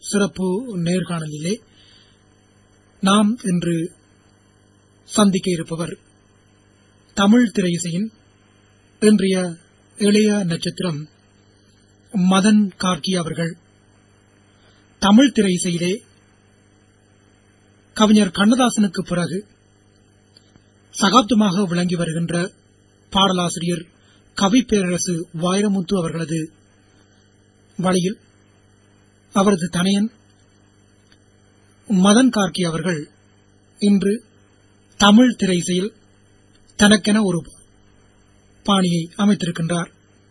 சிறப்பு நேர்காணலிலே நாம் இன்று சந்திக்க இருப்பவர் தமிழ் திரையிசையின் இன்றைய இளைய நட்சத்திரம் மதன் கார்கி அவர்கள் தமிழ் திரையிசையிலே கவிஞர் கண்ணதாசனுக்கு பிறகு சகாப்தமாக விளங்கி வருகின்ற பாடலாசிரியர் கவி பேரரசு வைரமுத்து அவர்களது வழியில் அவரது தனையன் மதன் கார்கி அவர்கள் இன்று தமிழ் திரையிசையில் தனக்கென ஒரு பாணியை அமைத்திருக்கின்றார்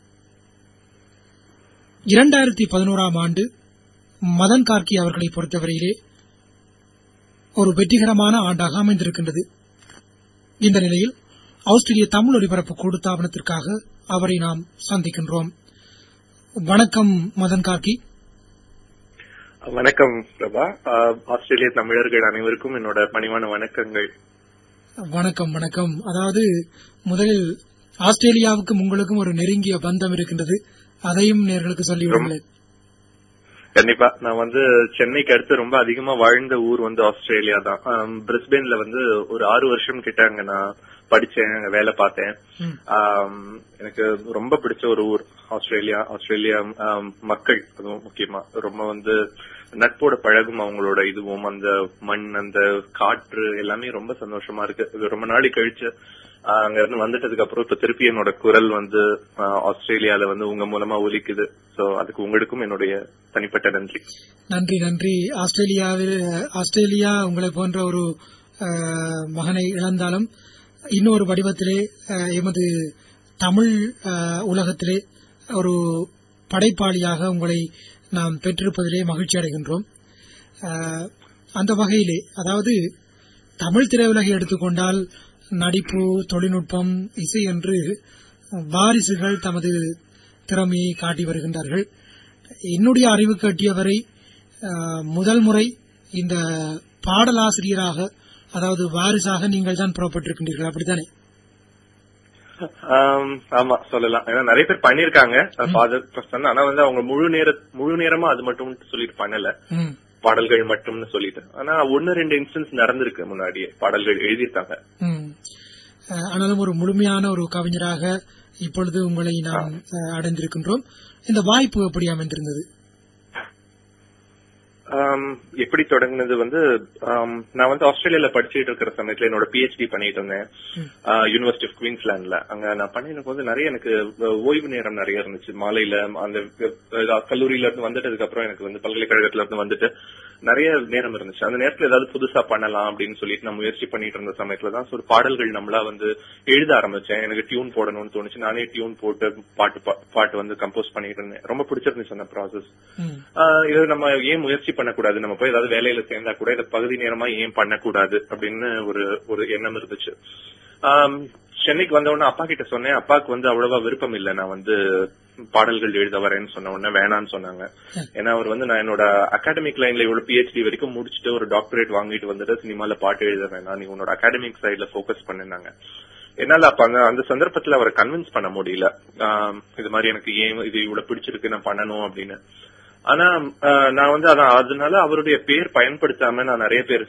இரண்டாயிரத்தி பதினோராம் ஆண்டு மதன் கார்கி அவர்களை பொறுத்தவரையிலே ஒரு வெற்றிகரமான ஆண்டாக அமைந்திருக்கின்றது இந்த நிலையில் ஆஸ்திரேலிய தமிழ் ஒலிபரப்பு கூடுத்தாபனத்திற்காக அவரை நாம் சந்திக்கின்றோம் வணக்கம் மதன் கார்கி வணக்கம் பிரபா ஆஸ்திரேலிய தமிழர்கள் அனைவருக்கும் என்னோட பணிவான வணக்கங்கள் வணக்கம் வணக்கம் அதாவது முதலில் ஆஸ்திரேலியாவுக்கும் உங்களுக்கும் ஒரு நெருங்கிய பந்தம் இருக்கின்றது அதையும் நேர்களுக்கு சொல்லிவிடுங்களேன் கண்டிப்பா நான் வந்து சென்னைக்கு அடுத்து ரொம்ப அதிகமா வாழ்ந்த ஊர் வந்து ஆஸ்திரேலியா தான் பிரிஸ்பெயின்ல வந்து ஒரு ஆறு வருஷம் கிட்ட அங்க நான் படிச்சேன் அங்க வேலை பார்த்தேன் எனக்கு ரொம்ப பிடிச்ச ஒரு ஊர் ஆஸ்திரேலியா ஆஸ்திரேலியா மக்கள் அதுவும் முக்கியமா ரொம்ப வந்து நட்போட பழகும் அவங்களோட இதுவும் அந்த மண் அந்த காற்று எல்லாமே ரொம்ப சந்தோஷமா இருக்கு ரொம்ப நாளைக்கு கழிச்சு அங்க இருந்து வந்துட்டதுக்கு அப்புறம் இப்ப திருப்பி என்னோட குரல் வந்து ஆஸ்திரேலியால வந்து உங்க மூலமா ஒலிக்குது சோ அதுக்கு உங்களுக்கும் என்னுடைய தனிப்பட்ட நன்றி நன்றி நன்றி ஆஸ்திரேலியாவில் ஆஸ்திரேலியா உங்களை போன்ற ஒரு மகனை இழந்தாலும் இன்னொரு வடிவத்திலே எமது தமிழ் உலகத்திலே ஒரு படைப்பாளியாக உங்களை நாம் பெற்றிருப்பதிலே மகிழ்ச்சி அடைகின்றோம் அந்த வகையிலே அதாவது தமிழ் திரையுலகை எடுத்துக்கொண்டால் நடிப்பு தொழில்நுட்பம் இசை என்று வாரிசுகள் தமது திறமையை காட்டி வருகின்றார்கள் என்னுடைய அறிவு கட்டியவரை முதல் முறை இந்த பாடலாசிரியராக அதாவது வாரிசாக நீங்கள் தான் புறப்பட்டிருக்கின்றீர்கள் அப்படித்தானே ஆமா சொல்லலாம் ஏன்னா நிறைய பேர் பண்ணிருக்காங்க ஃபாதர் ஆனா வந்து அவங்க முழு நேர முழு நேரமா அது மட்டும் சொல்லிட்டு பண்ணல பாடல்கள் மட்டும்னு சொல்லிட்டு ஆனா ஒன்னு ரெண்டு இன்ஸ்டன்ஸ் நடந்திருக்கு முன்னாடியே பாடல்கள் எழுதியிருக்காங்க ஆனாலும் ஒரு முழுமையான ஒரு கவிஞராக இப்பொழுது உங்களை நாம் அடைந்திருக்கின்றோம் இந்த வாய்ப்பு எப்படி அமைந்திருந்தது எப்படி தொடங்கினது வந்து நான் வந்து ஆஸ்திரேலியால படிச்சுட்டு இருக்கிற சமயத்துல என்னோட பிஹெச்டி பண்ணிட்டு இருந்தேன் யூனிவர்சிட்டி ஆஃப் குவீன்ஸ்லாண்ட்ல அங்க நான் பண்ணின போது நிறைய எனக்கு ஓய்வு நேரம் நிறைய இருந்துச்சு மாலையில அந்த கல்லூரியில இருந்து வந்துட்டதுக்கு அப்புறம் எனக்கு வந்து பல்கலைக்கழகத்துல இருந்து வந்துட்டு நிறைய நேரம் இருந்துச்சு அந்த நேரத்துல ஏதாவது புதுசா பண்ணலாம் அப்படின்னு சொல்லிட்டு நான் முயற்சி பண்ணிட்டு இருந்த சமயத்துல தான் ஒரு பாடல்கள் நம்மளா வந்து எழுத ஆரம்பிச்சேன் எனக்கு டியூன் போடணும்னு தோணுச்சு நானே டியூன் போட்டு பாட்டு பாட்டு வந்து கம்போஸ் பண்ணிட்டு இருந்தேன் ரொம்ப பிடிச்சிருந்துச்சு அந்த ப்ராசஸ் இது நம்ம ஏன் முயற்சி பண்ணக்கூடாது நம்ம போய் ஏதாவது வேலையில சேர்ந்தா கூட இதை பகுதி நேரமா ஏன் பண்ணக்கூடாது அப்படின்னு ஒரு ஒரு எண்ணம் இருந்துச்சு சென்னைக்கு வந்த உடனே அப்பா கிட்ட சொன்னேன் அப்பாவுக்கு வந்து அவ்வளவா விருப்பம் இல்ல நான் வந்து பாடல்கள் எழுத வரேன்னு சொன்ன உடனே வேணான்னு சொன்னாங்க ஏன்னா அவர் வந்து நான் என்னோட அகாடமிக் லைன்ல இவ்வளவு பிஹெச்டி வரைக்கும் முடிச்சுட்டு ஒரு டாக்டரேட் வாங்கிட்டு வந்துட்டு சினிமால பாட்டு எழுத வேணாம் நீ உன்னோட அகாடமிக் சைட்ல போக்கஸ் பண்ணிருந்தாங்க என்னால அப்ப அந்த அந்த சந்தர்ப்பத்துல அவரை கன்வின்ஸ் பண்ண முடியல இது மாதிரி எனக்கு ஏன் இது இவ்வளவு பிடிச்சிருக்கு நான் பண்ணணும் அப்படின்னு ஆனா நான் வந்து அதான் அதனால அவருடைய பேர் பயன்படுத்தாம நான் நிறைய பேர்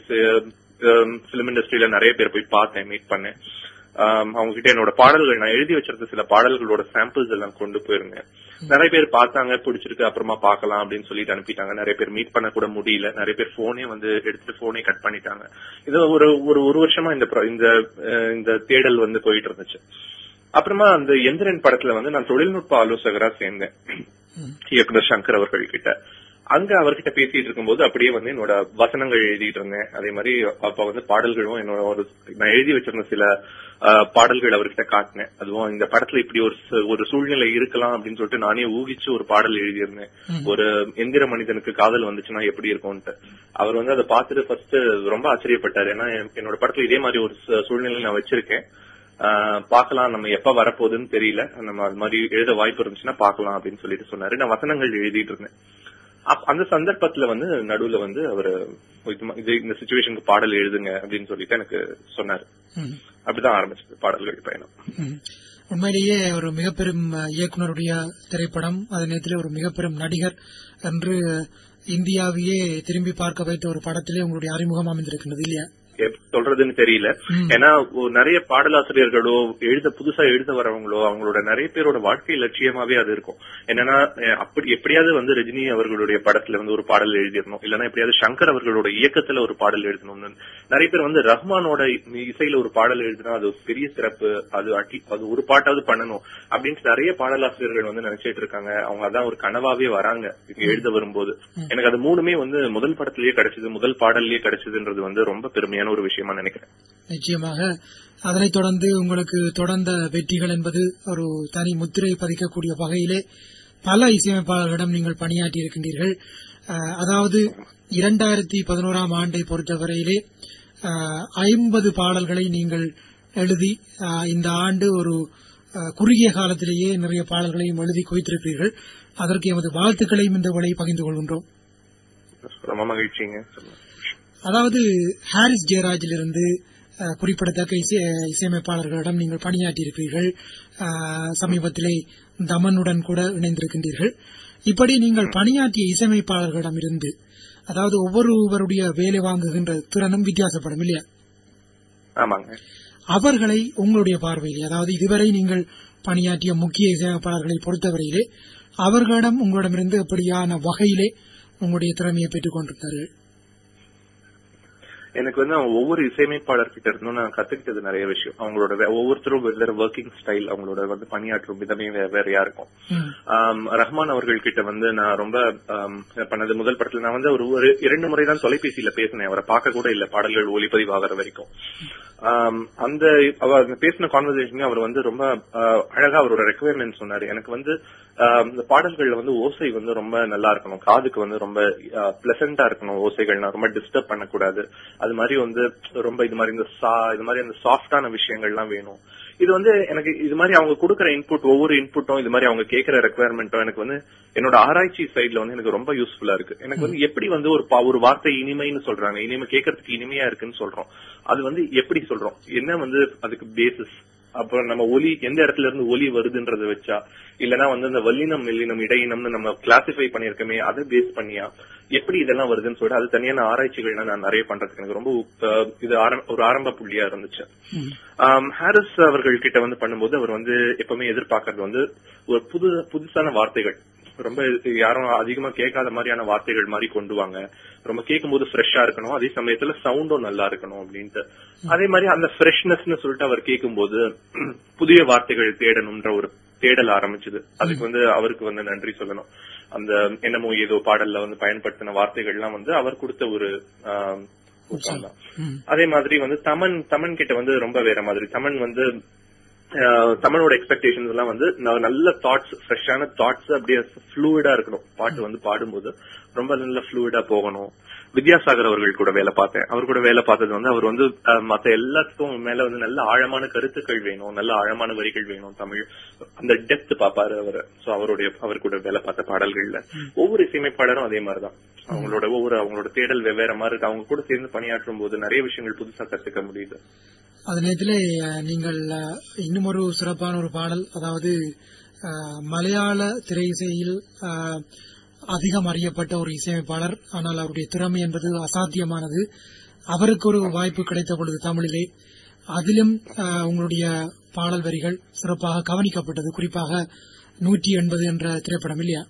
பிலிம் இண்டஸ்ட்ரியில நிறைய பேர் போய் பார்த்தேன் மீட் பண்ணேன் அவங்க கிட்ட என்னோட பாடல்கள் நான் எழுதி வச்சிருந்த சில பாடல்களோட சாம்பிள்ஸ் எல்லாம் கொண்டு போயிருந்தேன் நிறைய பேர் பார்த்தாங்க பிடிச்சிருக்கு அப்புறமா பார்க்கலாம் அப்படின்னு சொல்லிட்டு அனுப்பிட்டாங்க நிறைய பேர் மீட் பண்ண கூட முடியல நிறைய பேர் போனே வந்து எடுத்துட்டு போனே கட் பண்ணிட்டாங்க இது ஒரு ஒரு ஒரு வருஷமா இந்த இந்த இந்த தேடல் வந்து போயிட்டு இருந்துச்சு அப்புறமா அந்த எந்திரன் படத்துல வந்து நான் தொழில்நுட்ப ஆலோசகரா சேர்ந்தேன் இயக்குனர் சங்கர் அவர்கள் கிட்ட அங்க அவர்கிட்ட பேசிட்டு இருக்கும்போது அப்படியே வந்து என்னோட வசனங்கள் எழுதிட்டு இருந்தேன் அதே மாதிரி அப்ப வந்து பாடல்களும் என்னோட ஒரு நான் எழுதி வச்சிருந்த சில பாடல்கள் அவர்கிட்ட காட்டினேன் அதுவும் இந்த படத்துல இப்படி ஒரு ஒரு சூழ்நிலை இருக்கலாம் அப்படின்னு சொல்லிட்டு நானே ஊகிச்சு ஒரு பாடல் எழுதியிருந்தேன் ஒரு எந்திர மனிதனுக்கு காதல் வந்துச்சுன்னா எப்படி இருக்கும்ட்டு அவர் வந்து அதை பார்த்துட்டு ஃபர்ஸ்ட் ரொம்ப ஆச்சரியப்பட்டாரு ஏன்னா என்னோட படத்துல இதே மாதிரி ஒரு சூழ்நிலை நான் வச்சிருக்கேன் பாக்கலாம் நம்ம எப்ப வரப்போகுதுன்னு தெரியல நம்ம அது மாதிரி எழுத வாய்ப்பு இருந்துச்சுன்னா பாக்கலாம் அப்படின்னு சொல்லிட்டு சொன்னாரு நான் வசனங்கள் எழுதிட்டு இருந்தேன் அந்த சந்தர்ப்பத்துல வந்து நடுவுல வந்து அவர் இது இந்த சுச்சுவேஷனுக்கு பாடல் எழுதுங்க அப்படின்னு சொல்லிட்டு எனக்கு சொன்னாரு அப்படிதான் ஆரம்பிச்சது பாடல்கள் பயணம் உண்மையிலேயே ஒரு மிகப்பெரும் அஹ், இயக்குனருடைய திரைப்படம் அதே நேரத்தில் ஒரு மிகப்பெரும் நடிகர் என்று இந்தியாவையே திரும்பி பார்க்க வைத்த ஒரு படத்திலே உங்களுடைய அறிமுகம் அமைந்திருக்கின்றது இல்லையா எப்படி சொல்றதுன்னு தெரியல ம். ஏன்னா ஒரு நிறைய பாடலாசிரியர்களோ எழுத புதுசா எழுத வரவங்களோ அவங்களோட நிறைய பேரோட வாழ்க்கை லட்சியமாவே அது இருக்கும் என்னன்னா அஹ், அப்படி எப்படியாவது வந்து ரஜினி அவர்களுடைய படத்துல வந்து ஒரு பாடல் எழுதிடணும் இல்லன்னா எப்படியாவது சங்கர் அவர்களோட இயக்கத்துல ஒரு பாடல் எழுதணும்னு நிறைய பேர் வந்து ரஹ்மானோட இசையில ஒரு பாடல் எழுதினா அது ஒரு பெரிய சிறப்பு அது அட்டி- அது ஒரு பாட்டாவது பண்ணணும் அப்படின்ட்டு நிறைய பாடலாசிரியர்கள் வந்து நினைச்சிட்டு இருக்காங்க அவங்க அதான் ஒரு கனவாவே வராங்க இங்க எழுத வரும்போது எனக்கு அது மூணுமே வந்து முதல் படத்திலேயே கிடைச்சது முதல் பாடல்லயே கிடைச்சதுன்றது வந்து ரொம்ப பெருமையான ஒரு விஷயமா நினைக்கிறேன் நிச்சயமாக அதனைத் தொடர்ந்து உங்களுக்கு தொடர்ந்த வெற்றிகள் என்பது ஒரு தனி முத்திரை பதிக்கக்கூடிய வகையிலே பல இசையமைப்பாளர்களிடம் நீங்கள் பணியாற்றி இருக்கின்றீர்கள் அஹ், அதாவது இரண்டாயிரத்தி பதினோராம் ஆண்டை பொறுத்தவரையிலே ஐம்பது பாடல்களை நீங்கள் எழுதி அஹ், இந்த ஆண்டு ஒரு அஹ், குறுகிய காலத்திலேயே நிறைய பாடல்களையும் எழுதி குவித்திருக்கிறீர்கள் அதற்கு எமது வாழ்த்துக்களையும் இந்த வழியை பகிர்ந்து கொள்கின்றோம் ரொம்ப மகிழ்ச்சிங்க அதாவது ஹாரிஸ் ஜெயராஜிலிருந்து அஹ், குறிப்பிடத்தக்க இசை இசையமைப்பாளர்களிடம் நீங்கள் பணியாற்றியிருக்கிறீர்கள் அஹ், சமீபத்திலே தமனுடன் கூட இணைந்திருக்கின்றீர்கள் இப்படி நீங்கள் பணியாற்றிய இசையமைப்பாளர்களிடமிருந்து அதாவது ஒவ்வொருவருடைய வேலை வாங்குகின்ற திறனும் வித்தியாசப்படும் இல்லையா ஆமாங்க அவர்களை உங்களுடைய பார்வையில் அதாவது இதுவரை நீங்கள் பணியாற்றிய முக்கிய இசையமைப்பாளர்களை பொறுத்தவரையிலே அவர்களிடம் உங்களிடமிருந்து எப்படியான வகையிலே உங்களுடைய திறமையை பெற்றுக் கொண்டிருந்தார்கள் எனக்கு வந்து அவங்க ஒவ்வொரு இசையமைப்பாளர் கிட்ட இருந்தும் நான் கத்துக்கிட்டது நிறைய விஷயம் அவங்களோட வே- ஒவ்வொருத்தரும் வெவ்வேறு ஒர்க்கிங் ஸ்டைல் அவங்களோட வந்து பணியாற்றும் விதமே வே- வேறையா இருக்கும் ம். ஆம், ரஹ்மான் அவர்கள் கிட்ட வந்து நான் ரொம்ப ஆம், பண்ணது முதல் படத்துல நான் வந்து ஒரு ஒரு இரண்டு முறை தான் தொலைபேசியில பேசினேன் அவரை பார்க்க கூட இல்ல பாடல்கள் ஒளிப்பதிவாகிற வரைக்கும் ஆம், அந்த அவர் அந்த பேசின கான்வர்சேஷன் அவர் வந்து ரொம்ப ஆ, அழகா அவரோட ரெக்குவயர்மெண்ட் சொன்னாரு எனக்கு வந்து ஆம், இந்த பாடல்கள்ல வந்து ஓசை வந்து ரொம்ப நல்லா இருக்கணும் காதுக்கு வந்து ரொம்ப பிளசண்டா இருக்கணும் ஓசைகள்னா ரொம்ப டிஸ்டர்ப் பண்ணக்கூடாது அது மாதிரி வந்து ரொம்ப இது மாதிரி இந்த சா இது மாதிரி அந்த சாஃப்டான விஷயங்கள்லாம் வேணும் இது வந்து எனக்கு இது மாதிரி அவங்க கொடுக்குற இன்புட் ஒவ்வொரு இன்புட்டும் இது மாதிரி அவங்க கேட்கிற ரெக்குவயர்மெண்ட்டும் எனக்கு வந்து என்னோட ஆராய்ச்சி சைட்ல வந்து எனக்கு ரொம்ப யூஸ்ஃபுல்லா இருக்கு எனக்கு வந்து எப்படி வந்து ஒரு பா- ஒரு வார்த்தை இனிமைன்னு சொல்றாங்க இனிமை கேட்கறதுக்கு இனிமையா இருக்குன்னு சொல்றோம் அது வந்து எப்படி சொல்றோம் என்ன வந்து அதுக்கு பேசிஸ் அப்புறம் நம்ம ஒலி எந்த இடத்துல இருந்து ஒலி வருதுன்றத வச்சா இல்லனா வந்து இந்த வல்லினம் மெல்லினம் இடையினம்னு நம்ம கிளாசிஃபை பண்ணிருக்கோமே அதை பேஸ் பண்ணியா எப்படி இதெல்லாம் வருதுன்னு சொல்லிட்டு அது தனியான ஆராய்ச்சிகள்லாம் நான் நிறைய பண்றதுக்கு எனக்கு ரொம்ப அஹ், இது ஆரம்- ஒரு ஆரம்ப புள்ளியா இருந்துச்சு ம். ஆம், ஹாரிஸ் அவர்கள் கிட்ட வந்து பண்ணும்போது அவர் வந்து எப்பவுமே எதிர்பார்க்கறது வந்து ஒரு புது புதுசான வார்த்தைகள் ரொம்ப யாரும் அதிகமா கேட்காத மாதிரியான வார்த்தைகள் மாதிரி கொண்டு வாங்க ரொம்ப கேட்கும்போது ஃப்ரெஷ்ஷா இருக்கணும் அதே சமயத்துல சவுண்டும் நல்லா இருக்கணும் அப்படின்ட்டு அதே மாதிரி அந்த ஃப்ரெஷ்னஸ்னு சொல்லிட்டு அவர் கேட்கும்போது புதிய வார்த்தைகள் தேடணும்ன்ற ஒரு தேடல் ஆரம்பிச்சது அதுக்கு வந்து அவருக்கு வந்து நன்றி சொல்லணும் அந்த என்னமோ ஏதோ பாடல்ல வந்து பயன்படுத்தின வார்த்தைகள்லாம் வந்து அவர் கொடுத்த ஒரு ஆம், ஊக்கம் தான் ம். அதே மாதிரி வந்து தமன் தமன் கிட்ட வந்து ரொம்ப வேற மாதிரி தமன் வந்து அஹ், தமனோட எக்ஸ்பெக்டேஷன்ஸ் எல்லாம் வந்து ந- நல்ல தாட்ஸ் ஃப்ரெஷ்ஷான தாட்ஸ் அப்படியே ஃப்ளூயிடா இருக்கணும் பாட்டு வந்து பாடும்போது ரொம்ப நல்ல ஃப்ளூயிடா போகணும் வித்யாசாகர் அவர்கள் கூட வேலை பார்த்தேன் அவர் கூட வேலை பார்த்தது வந்து அவர் வந்து அஹ், மத்த எல்லாத்துக்கும் மேல வந்து நல்ல ஆழமான கருத்துக்கள் வேணும் நல்ல ஆழமான வரிகள் வேணும் தமிழ் அந்த டெப்த் பாப்பாரு அவர் சோ அவருடைய அவர் கூட வேலை பார்த்த பாடல்கள்ல ஒவ்வொரு இசையமைப்பாளரும் அதே மாதிரிதான் அவங்களோட ஒவ்வொரு அவங்களோட தேடல் வெவ்வேறு மாதிரி இருக்கு அவங்க கூட சேர்ந்து பணியாற்றும் போது நிறைய விஷயங்கள் புதுசா கத்துக்க முடியுது அதே நேரத்திலே அஹ், நீங்கள் அஹ், இன்னும் ஒரு சிறப்பான ஒரு பாடல் அதாவது அஹ், மலையாள திரை இசையில் அஹ், அதிகம் அறியப்பட்ட ஒரு இசையமைப்பாளர் ஆனால் அவருடைய திறமை என்பது அசாத்தியமானது அவருக்கு ஒரு வாய்ப்பு கிடைத்த பொழுது தமிழிலே அதிலும் அஹ், உங்களுடைய பாடல் வரிகள் சிறப்பாக கவனிக்கப்பட்டது குறிப்பாக நூற்றி எண்பது என்ற திரைப்படம் இல்லையா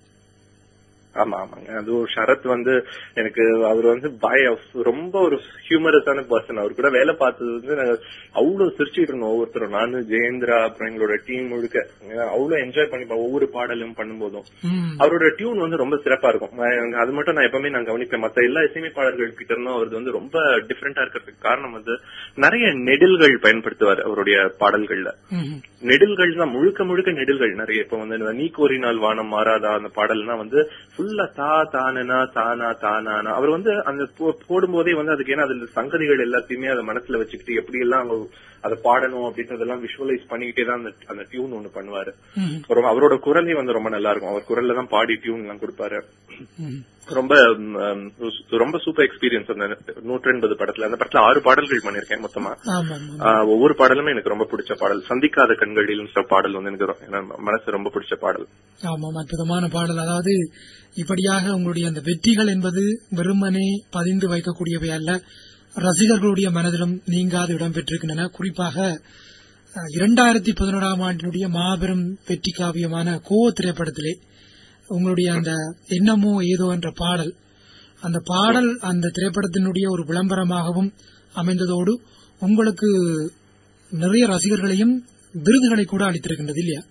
ஆமா ஆமாங்க அது ஒரு ஷரத் வந்து எனக்கு அவர் வந்து பய ரொம்ப ஒரு ஹியூமரஸான பர்சன் அவர் கூட வேலை பார்த்தது வந்து நாங்க அவ்வளவு சிரிச்சுட்டு இருந்தோம் ஒவ்வொருத்தரும் நானு ஜெயேந்திரா அப்புறம் எங்களோட டீம் முழுக்க அவ்வளவு என்ஜாய் பண்ணிப்போம் ஒவ்வொரு பாடலும் பண்ணும்போதும் ம். அவரோட டியூன் வந்து ரொம்ப சிறப்பா இருக்கும் நான் அது மட்டும் நான் எப்பவுமே நான் கவனிப்பேன் மத்த எல்லா இசையமைப்பாளர்கள் கிட்ட இருந்தும் அவரது வந்து ரொம்ப டிஃபரெண்டா இருக்கிறதுக்கு காரணம் வந்து நிறைய நெடில்கள் பயன்படுத்துவார் அவருடைய பாடல்கள்ல ம். நெடில்கள் தான் முழுக்க முழுக்க நெடில்கள் நிறைய இப்ப வந்து இந்த நீ கோரினால் வானம் மாறாதா அந்த பாடல்னா வந்து ஃபுல்லா தா தானனா தானா தானானா அவர் வந்து அந்த போ- போடும்போதே வந்து அதுக்கு ஏன்னா அதுல சங்கதிகள் எல்லாத்தையுமே அதை மனசுல வச்சுக்கிட்டு எப்படி எல்லாம் அவங்க அதை பாடணும் அப்படின்றதெல்லாம் விஷுவலைஸ் பண்ணிக்கிட்டே தான் அந்த அந்த டியூன் ஒண்ணு பண்ணுவாரு ம். ரொம்ப- அவரோட குரலே வந்து ரொம்ப நல்லா இருக்கும் அவர் குரல்ல தான் பாடி டியூன் எல்லாம் கொடுப்பாரு ம். ரொம்ப ம், ரொம்ப சூப்பர் எக்ஸ்பீரியன்ஸ் அந்த நூற்றி எண்பது படத்துல அந்த படத்துல ஆறு பாடல்கள் பண்ணிருக்கேன் மொத்தமா ஆமா ஆமா ஆஹ் ஒவ்வொரு பாடலுமே எனக்கு ரொம்ப பிடிச்ச பாடல் சந்திக்காத கண்களில் பாடல் வந்து எனக்கு ரொ- எனக்கு மனசு ரொம்ப பிடிச்ச பாடல் ஆமாம் அற்புதமான பாடல் அதாவது இப்படியாக உங்களுடைய அந்த வெற்றிகள் என்பது வெறுமனே பதிந்து வைக்கக்கூடியவை அல்ல ரசிகர்களுடைய மனதிலும் நீங்காது இடம்பெற்றிருக்கின்றன குறிப்பாக அஹ், இரண்டாயிரத்தி பதினோராம் ஆண்டினுடைய மாபெரும் வெற்றி காவியமான கோ திரைப்படத்திலே உங்களுடைய அந்த என்னமோ ஏதோ என்ற பாடல் அந்த பாடல் அந்த திரைப்படத்தினுடைய ஒரு விளம்பரமாகவும் அமைந்ததோடு உங்களுக்கு நிறைய ரசிகர்களையும் விருதுகளை கூட அளித்திருக்கின்றது இல்லையா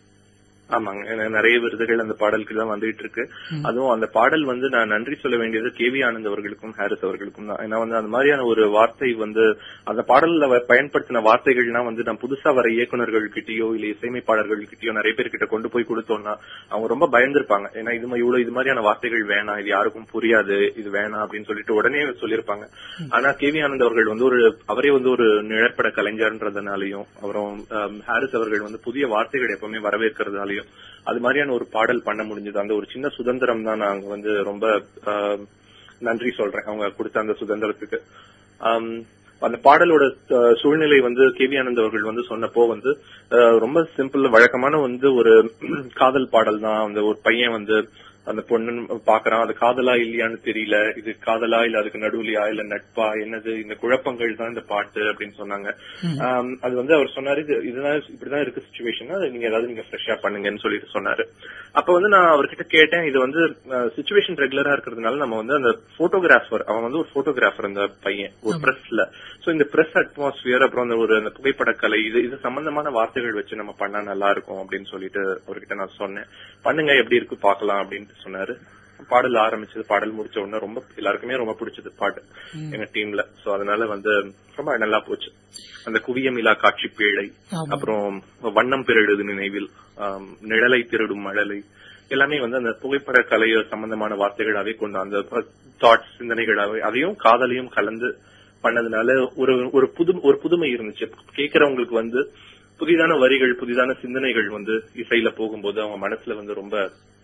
ஆமாங்க எனக்கு நிறைய விருதுகள் அந்த பாடலுக்கு தான் வந்துட்டு இருக்கு அதுவும் அந்த பாடல் வந்து நான் நன்றி சொல்ல வேண்டியது கேவி ஆனந்த் அவர்களுக்கும் ஹாரிஸ் அவர்களுக்கும் தான் ஏன்னா வந்து அந்த மாதிரியான ஒரு வார்த்தை வந்து அந்த பாடல்ல வ- பயன்படுத்தின வார்த்தைகள்னா வந்து நான் புதுசா வர இயக்குனர்கள் கிட்டயோ இல்ல இசையமைப்பாளர்கள் கிட்டயோ நிறைய பேர் கிட்ட கொண்டு போய் கொடுத்தோம்னா அவங்க ரொம்ப பயந்திருப்பாங்க ஏன்னா இது மா- இவ்வளவு இது மாதிரியான வார்த்தைகள் வேணாம் இது யாருக்கும் புரியாது இது வேணாம் அப்படின்னு சொல்லிட்டு உடனே சொல்லியிருப்பாங்க ஆனா கேவி ஆனந்த் அவர்கள் வந்து ஒரு அவரே வந்து ஒரு நிழற்பட கலைஞர்ன்றதுனாலையும் அப்புறம் ஆம், ஹாரிஸ் அவர்கள் வந்து புதிய வார்த்தைகள் எப்பவுமே வரவேற்கிறதுனாலையும் அது மாதிரியான ஒரு பாடல் பண்ண முடிஞ்சது அந்த ஒரு சின்ன சுதந்திரம் தான் நாங்க வந்து ரொம்ப ஆம், நன்றி சொல்றேன் அவங்க கொடுத்த அந்த சுதந்திரத்துக்கு ஆம், அந்த பாடலோட அஹ், சூழ்நிலை வந்து கேவி ஆனந்த் அவர்கள் வந்து சொன்னப்போ வந்து அஹ், ரொம்ப சிம்பிள் வழக்கமான வந்து ஒரு காதல் பாடல் தான் அந்த ஒரு பையன் வந்து அந்த பொண்ணு பாக்குறான் அது காதலா இல்லையான்னு தெரியல இது காதலா இல்ல அதுக்கு நடுவுலையா இல்ல நட்பா என்னது இந்த குழப்பங்கள் தான் இந்த பாட்டு அப்படின்னு சொன்னாங்க ஆம், அது வந்து அவர் சொன்னாரு இது இதுதான் இப்படிதான் இருக்கு சுச்சுவேஷன் அது நீங்க ஏதாவது நீங்க ஃப்ரெஷ்ஷா பண்ணுங்கன்னு சொல்லிட்டு சொன்னாரு அப்ப வந்து நான் அவர்கிட்ட கேட்டேன் இது வந்து சுச்சுவேஷன் ரெகுலரா இருக்கிறதுனால நம்ம வந்து அந்த போட்டோகிராஃபர் அவன் வந்து ஒரு போட்டோகிராஃபர் அந்த பையன் ஒரு பிரஸ்ல சோ இந்த பிரஸ் அட்மாஸ்பியர் அப்புறம் அந்த ஒரு அந்த புகைப்படக்கலை இது இது சம்பந்தமான வார்த்தைகள் வச்சு நம்ம பண்ணா நல்லா இருக்கும் அப்படின்னு சொல்லிட்டு அவர்கிட்ட நான் சொன்னேன் பண்ணுங்க எப்படி இருக்கு பார்க்கலாம் அப்படின்னு சொன்னாரு பாடல் ஆரம்பிச்சது பாடல் முடிச்ச உடனே ரொம்ப எல்லாருக்குமே ரொம்ப பிடிச்சது பாட்டு எங்க டீம்ல சோ அதனால வந்து ரொம்ப நல்லா போச்சு அந்த குவியமிலா காட்சி பேழை ஆமா. அப்புறம் வண்ணம் பெருடுது நினைவில் ஆம், நிழலை திருடும் மழலை எல்லாமே வந்து அந்த புகைப்பட கலை சம்பந்தமான வார்த்தைகளாவே கொண்டு அந்த தாட்ஸ் சிந்தனைகளாவே அதையும் காதலையும் கலந்து பண்ணதுனால ஒரு ஒரு புது ஒரு புதுமை இருந்துச்சு கேக்குறவங்களுக்கு வந்து புதிதான வரிகள் புதிதான சிந்தனைகள் வந்து இசையில போகும்போது அவங்க மனசுல வந்து ரொம்ப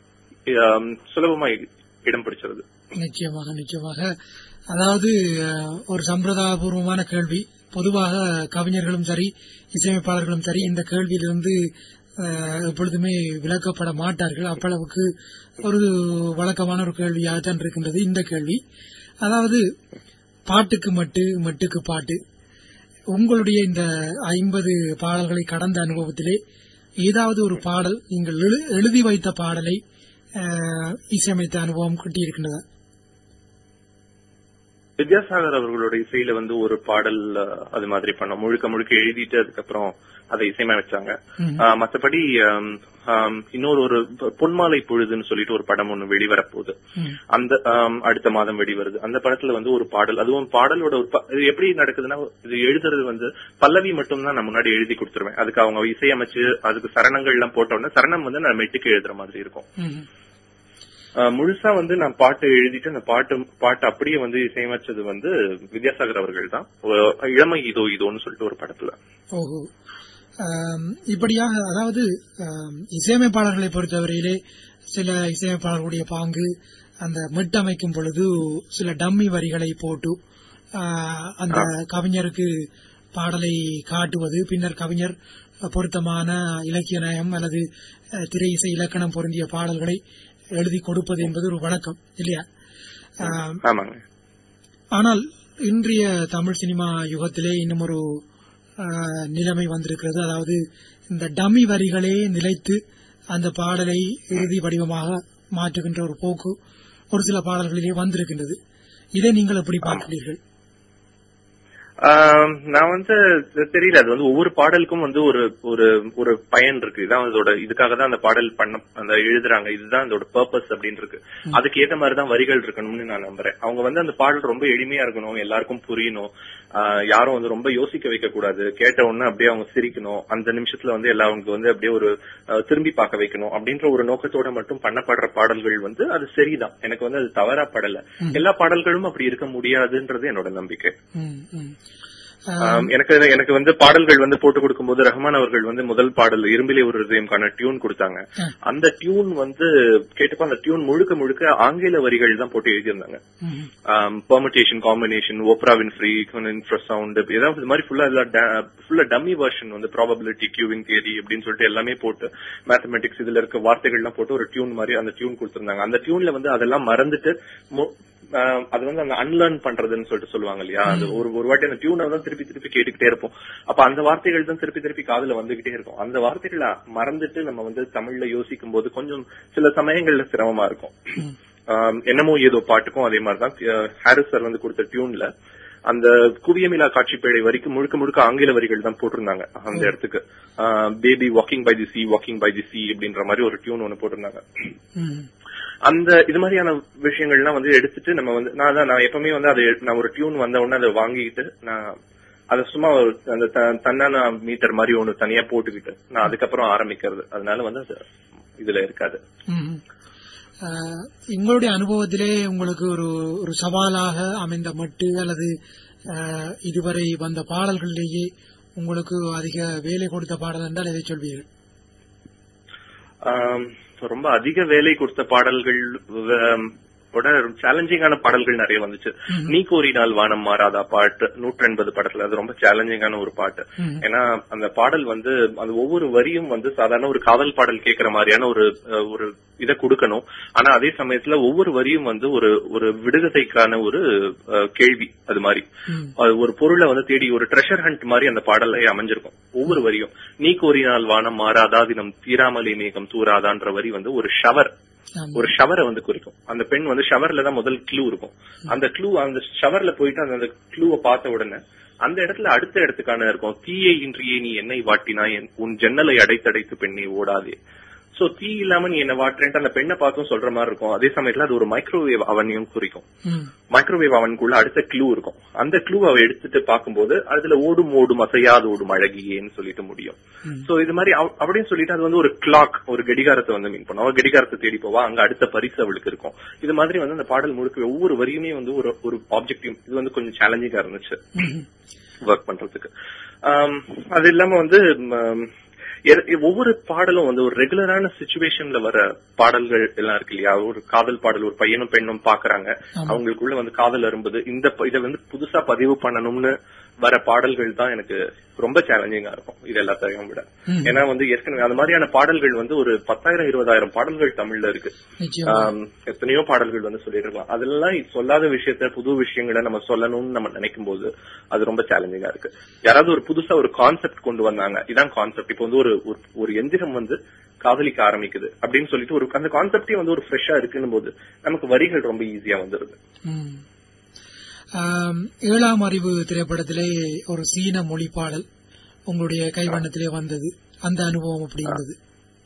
ஆம், சுலபமா இடம் பிடிச்சிருது நிச்சயமாக நிச்சயமாக அதாவது அஹ், ஒரு சம்பிரதாயபூர்வமான கேள்வி பொதுவாக கவிஞர்களும் சரி இசையமைப்பாளர்களும் சரி இந்த கேள்வியிலிருந்து அஹ், எப்பொழுதுமே விளக்கப்பட மாட்டார்கள் அப்பளவுக்கு ஒரு வழக்கமான ஒரு கேள்வியாகத்தான் இருக்கின்றது இந்த கேள்வி அதாவது பாட்டுக்கு மட்டு மட்டுக்கு பாட்டு உங்களுடைய இந்த ஐம்பது பாடல்களை கடந்த அனுபவத்திலே ஏதாவது ஒரு பாடல் நீங்கள் எழு- எழுதி வைத்த பாடலை அஹ், இசையமைத்த அனுபவம் கிட்டியிருக்கின்றதா வித்யாசாகர் அவர்களோட இசையில வந்து ஒரு பாடல் அஹ், அது மாதிரி பண்ணோம் முழுக்க முழுக்க எழுதிட்டு அதுக்கப்புறம் அதை இசையமைச்சாங்க ம். ஆஹ், மத்தபடி ஆம், ஆம், இன்னொரு ஒரு பொன்மாலை பொழுதுன்னு சொல்லிட்டு ஒரு படம் ஒண்ணு வெளிவரப்போகுது ம். அந்த ஆம், அடுத்த மாதம் வெளிவருது அந்த படத்துல வந்து ஒரு பாடல் அதுவும் பாடலோட ஒரு ப- இது எப்படி நடக்குதுன்னா இது எழுதுறது வந்து பல்லவி மட்டும் தான் நான் முன்னாடி எழுதி கொடுத்துருவேன் அதுக்கு அவங்க இசையமைச்சு அதுக்கு சரணங்கள் எல்லாம் போட்ட உடனே சரணம் வந்து நான் மெட்டுக்கு எழுதுற மாதிரி இருக்கும் ம். ஆஹ் முழுசா வந்து நான் பாட்டு எழுதிட்டு அந்த பாட்டு பாட்டு அப்படியே வந்து இசையமைச்சது வந்து வித்யாசாகர் அவர்கள் தான் ஒரு இளமை இதோ இதோன்னு சொல்லிட்டு ஒரு படத்துல ஓஹோ ஆம், இப்படியாக அதாவது ஆம், இசையமைப்பாளர்களை பொறுத்தவரையிலே சில இசையமைப்பாளர்களுடைய பாங்கு அந்த மெட்டமைக்கும் பொழுது சில டம்மி வரிகளை போட்டு ஆ, அந்த கவிஞருக்கு பாடலை காட்டுவது பின்னர் கவிஞர் பொருத்தமான இலக்கிய நயம் அல்லது அஹ், திரை இசை இலக்கணம் பொருந்திய பாடல்களை எழுதி கொடுப்பது என்பது ஒரு வழக்கம் இல்லையா ஆம், ஆமாங்க ஆனால் இன்றைய தமிழ் சினிமா யுகத்திலே இன்னும் ஒரு ஆஹ், நிலைமை வந்திருக்கிறது அதாவது இந்த டம்மி வரிகளே நிலைத்து அந்த பாடலை இறுதி வடிவமாக மாற்றுகின்ற ஒரு போக்கு ஒரு சில பாடல்களிலே வந்திருக்கின்றது இதை நீங்கள் எப்படி பார்க்கிறீர்கள் ஆம், நான் வந்து தெரியல அது வந்து ஒவ்வொரு பாடலுக்கும் வந்து ஒரு ஒரு ஒரு பயன் இருக்கு இதான் அதோட இதுக்காக தான் அந்த பாடல் பண்ண அந்த எழுதுறாங்க இதுதான் அதோட பர்பஸ் அப்படின்னு இருக்கு அதுக்கு ஏத்த மாதிரி தான் வரிகள் இருக்கணும்னு நான் நம்புறேன் அவங்க வந்து அந்த பாடல் ரொம்ப எளிமையா இருக்கணும் எல்லாருக்கும் புரியணும் ஆஹ், யாரும் வந்து ரொம்ப யோசிக்க வைக்க கூடாது கேட்ட உடனே அப்படியே அவங்க சிரிக்கணும் அந்த நிமிஷத்துல வந்து எல்லாருக்கு வந்து அப்படியே ஒரு ஆஹ், திரும்பி பார்க்க வைக்கணும் அப்படின்ற ஒரு நோக்கத்தோட மட்டும் பண்ணப்படுற பாடல்கள் வந்து அது சரிதான் எனக்கு வந்து அது தவறா படல எல்லா பாடல்களும் அப்படி இருக்க முடியாதுன்றது என்னோட நம்பிக்கை ம், ம். ஆம், எனக்கு எனக்கு வந்து பாடல்கள் வந்து போட்டு கொடுக்கும்போது ரஹ்மான் அவர்கள் வந்து முதல் பாடல் இரும்பிலே ஒரு இதயம்கான டியூன் கொடுத்தாங்க ஆ. அந்த டியூன் வந்து கேட்டப்ப அந்த டியூன் முழுக்க முழுக்க ஆங்கில வரிகள் தான் போட்டு எழுதியிருந்தாங்க ம், பெர்மிட்டேஷன் காம்பினேஷன் ஓப்ராவின் ஃப்ரீ இன்ஃப்ராசவுண்ட் ஏதாவது இது மாதிரி ஃபுல்லா ஃபுல்லா டம்மி வெர்ஷன் வந்து ப்ராபபிலிட்டி கியூவிங் தியரி அப்படின்னு சொல்லிட்டு எல்லாமே போட்டு மேத்தமெட்டிக்ஸ் இதுல இருக்க வார்த்தைகள்லாம் போட்டு ஒரு டியூன் மாதிரி அந்த டியூன் கொடுத்திருந்தாங்க அந்த டியூன்ல வந்து அதெல்லாம் மறந்துட்டு மு- ஆஹ் அது வந்து அந்த அன்லேர்ன் பண்றதுன்னு சொல்லிட்டு சொல்லுவாங்க இல்லையா அது ஒரு ஒரு வாட்டி அந்த டியூனை தான் திருப்பி திருப்பி கேட்டுக்கிட்டே இருப்போம் அப்ப அந்த வார்த்தைகள் தான் திருப்பி திருப்பி காதுல வந்துகிட்டே இருக்கும் அந்த வார்த்தைகளை மறந்துட்டு நம்ம வந்து தமிழ்ல யோசிக்கும் போது கொஞ்சம் சில சமயங்கள்ல சிரமமா இருக்கும் ம். ஆம், என்னமோ ஏதோ பாட்டுக்கும் அதே மாதிரிதான் அஹ், ஹாரிஸ் சார் வந்து கொடுத்த டியூன்ல அந்த குவியமிலா காட்சி பேழை வரைக்கும் முழுக்க முழுக்க ஆங்கில வரிகள் தான் போட்டிருந்தாங்க அந்த இடத்துக்கு baby walking by the sea walking by the sea அப்படின்ற மாதிரி ஒரு டியூன் ஒன்னு போட்டிருந்தாங்க ம், அந்த இது மாதிரியான விஷயங்கள்லாம் வந்து எடுத்துட்டு நம்ம வந்து நான் தான் நான் எப்பவுமே வந்து அது நான் ஒரு டியூன் வந்த உடனே அதை வாங்கிக்கிட்டு நான் அதை சும்மா ஒரு அந்த த- தன்னான மீட்டர் மாதிரி ஒண்ணு தனியா போட்டுக்கிட்டு நான் அதுக்கப்புறம் ஆரம்பிக்கிறது அதனால வந்து அது இதுல இருக்காது ம். ஆஹ், உங்களுடைய அனுபவத்திலே உங்களுக்கு ஒரு ஒரு சவாலாக அமைந்த மட்டு அல்லது ஆஹ், இதுவரை வந்த பாடல்களிலேயே உங்களுக்கு அதிக வேலை கொடுத்த பாடல் என்றால் எதை சொல்வீர்கள் ஆம், ரொம்ப அதிக வேலை கொடுத்த பாடல்கள் ஆம், ஓட சேலஞ்சிங்கான பாடல்கள் நிறைய வந்துச்சு ம்ஹும். நீ கோரினால் வானம் மாறாதா பாட்டு நூற்றி எண்பது படத்துல அது ரொம்ப சேலஞ்சிங்கான ஒரு பாட்டு ம், ஏன்னா அந்த பாடல் வந்து அந்த ஒவ்வொரு வரியும் வந்து சாதாரண ஒரு காதல் பாடல் கேட்கிற மாதிரியான ஒரு அஹ், ஒரு இதை கொடுக்கணும் ஆனா அதே சமயத்துல ஒவ்வொரு வரியும் வந்து ஒரு ஒரு விடுதலைக்கான ஒரு அஹ், கேள்வி அது மாதிரி ம், அது ஒரு பொருளை வந்து தேடி ஒரு ட்ரெஷர் ஹண்ட் மாதிரி அந்த பாடல்ல அமைஞ்சிருக்கும் ஒவ்வொரு வரியும் நீ கோரினால் வானம் மாறாதா தினம் தீராமலே மேகம் தூராதான்ற வரி வந்து ஒரு ஷவர் ஆமா. ஒரு ஷவரை வந்து குறிக்கும் அந்த பெண் வந்து ஷவர்ல தான் முதல் க்ளூ இருக்கும் அந்த க்ளூ அந்த ஷவர்ல போயிட்டு அந்த அந்த க்ளூவை பார்த்த உடனே அந்த இடத்துல அடுத்த இடத்துக்கான இருக்கும் தீயை இன்றியே நீ என்னை வாட்டினாய் என்- உன் ஜன்னலை அடைத்தடைத்து பெண்ணை ஓடாதே சோ தீ இல்லாம நீ என்ன வாட்டுறேன்ட்டு அந்த பெண்ணை பார்த்தும் சொல்ற மாதிரி இருக்கும் அதே சமயத்துல அது ஒரு மைக்ரோவேவ் அவனையும் குறிக்கும் ம், மைக்ரோவேவ் அவனுக்குள்ள அடுத்த க்ளூ இருக்கும் அந்த க்ளூ அவ எடுத்துட்டு பார்க்கும்போது அதுல ஓடும் ஓடும் அசையாது ஓடும் அழகியேன்னு சொல்லிட்டு முடியும் ம். சோ இது மாதிரி அவ- அப்படின்னு சொல்லிட்டு அது வந்து ஒரு கிளாக் ஒரு கடிகாரத்தை வந்து மீன் பண்ணும் அவ கடிகாரத்தை தேடி போவா அங்க அடுத்த பரிசு அவளுக்கு இருக்கும் இது மாதிரி வந்து அந்த பாடல் முழுக்க ஒவ்வொரு வரியுமே வந்து ஒரு ஒரு ஆப்ஜெக்டிவ் இது வந்து கொஞ்சம் சேலஞ்சிங்கா இருந்துச்சு ம், ஒர்க் பண்றதுக்கு ஆம், அது இல்லாம வந்து ம், எ- ஒவ்வொரு பாடலும் வந்து ஒரு ரெகுலரான சுச்சுவேஷன்ல வர பாடல்கள் எல்லாம் இருக்கு இல்லையா ஒரு காதல் பாடல் ஒரு பையனும் பெண்ணும் பாக்குறாங்க ஆமா. அவங்களுக்குள்ள வந்து காதல் அரும்புது இந்த ப- இதை வந்து புதுசா பதிவு பண்ணணும்னு வர பாடல்கள் தான் எனக்கு ரொம்ப சேலஞ்சிங்கா இருக்கும் இது எல்லாத்தையும் விட ம். ஏன்னா வந்து ஏற்கனவே அந்த மாதிரியான பாடல்கள் வந்து ஒரு பத்தாயிரம் இருபதாயிரம் பாடல்கள் தமிழ்ல இருக்கு நிச்சயமா ஆம், எத்தனையோ பாடல்கள் வந்து சொல்லிட்டு இருக்கலாம் அதெல்லாம் சொல்லாத விஷயத்த புது விஷயங்களை நம்ம சொல்லணும்னு நம்ம நினைக்கும் போது அது ரொம்ப சேலஞ்சிங்கா இருக்கு யாராவது ஒரு புதுசா ஒரு கான்செப்ட் கொண்டு வந்தாங்க இதான் கான்செப்ட் இப்போ வந்து ஒரு ஒரு- ஒரு எந்திரம் வந்து காதலிக்க ஆரம்பிக்குது அப்படின்னு சொல்லிட்டு ஒரு அந்த கான்செப்டே வந்து ஒரு ஃப்ரெஷ்ஷா இருக்குன்னும் போது நமக்கு வரிகள் ரொம்ப ஈஸியா வந்துருது ம். ஆம், ஏழாம் அறிவு திரைப்படத்திலே ஒரு சீன மொழி பாடல் உங்களுடைய கைவண்ணத்திலே வந்தது அந்த அனுபவம் அப்படி இருந்தது